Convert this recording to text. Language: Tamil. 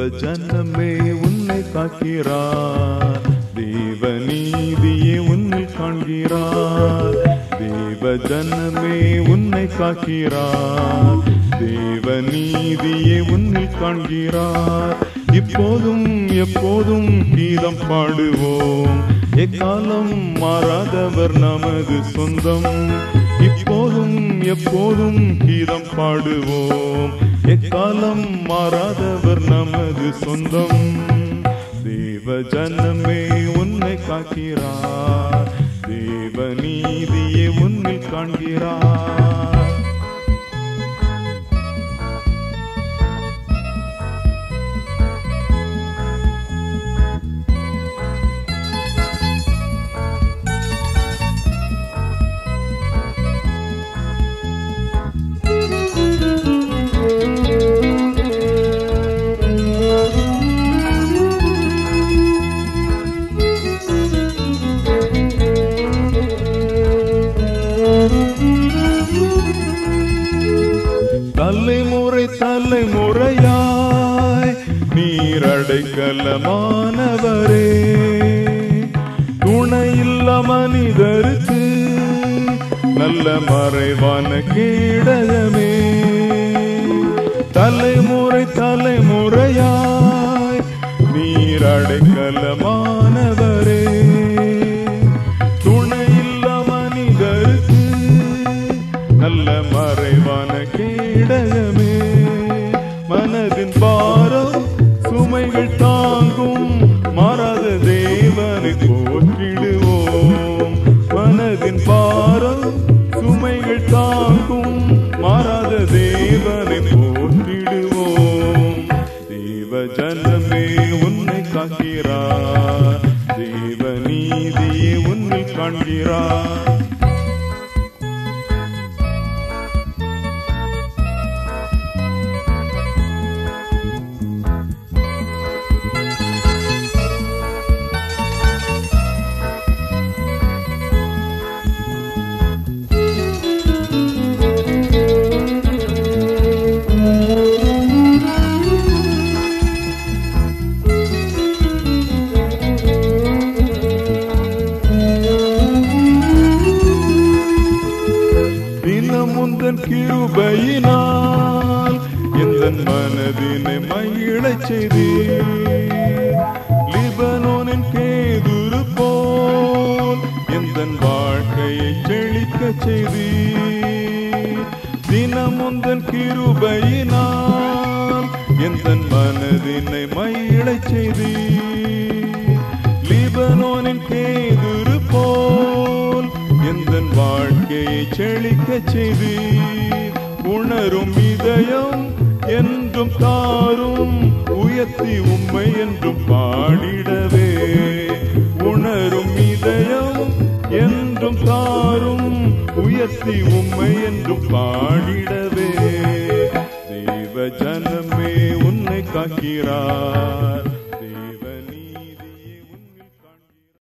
ஜனமே உன்னை காக்கிறார் தேவ நீதியே உன்னில் காண்கிறார் தேவ ஜனமே உன்னை காக்கிறார் தேவ நீதியே உன்னில் காண்கிறார் இப்போதும் எப்போதும் கீதம் பாடுவோம் எக்காலம் மாறாதவர் நமது சொந்தம் இப்போதும் எப்போதும் கீதம் பாடுவோம் எக்காலம் மாறாதவர் நமது சொந்தம் தேவ ஜனமே உன்னை காக்கிறார் தேவ நீதியே உன்னில் காண்கிறார் தலைமுறை தலைமுறையாய் நீரடைக்கலமானவரே துணையில்ல மனிதருக்கு நல்ல மறைவான கேடகமே தலைமுறை தலைமுறையாய் நீரடைக்கலமானவரே துணையில்ல மனிதருக்கு நல்ல மறைவான கேடகமே மனதின் பாரம் சுமைகள் தாங்கும் மாறாத தேவனை போற்றிடுவோம் மனதின் பாரம் சுமைகள் தாங்கும் மாறாத தேவனை போற்றிடுவோம் தேவ ஜனமே உன்னை காக்கிறார் தேவ நீதியே உன்னில் காண்கிறார் தினமுந்தன் கிருபையினால் எந்த மனதினை மகிழச் செய்தி லிபனோனின் கேதுரு போல் எந்த வாழ்க்கையை செழிக்கச் செய்தி தினமுந்தன் கிருபையினால் எந்த மனதினை மகிழச் செய்தி லிபனோனின் கேதுரு போல் எந்த வாழ்க்கையை செழிக்கச் செய்து உணரும் இதயம் என்றும் தாரும் உயர்த்தி உம்மை என்றும் பாடிடவே உணரும் இதயம் என்றும் தாரும் உயர்த்தி உம்மை என்றும் பாடிடவே தேவ ஜனமே உன்னை காக்கிறார்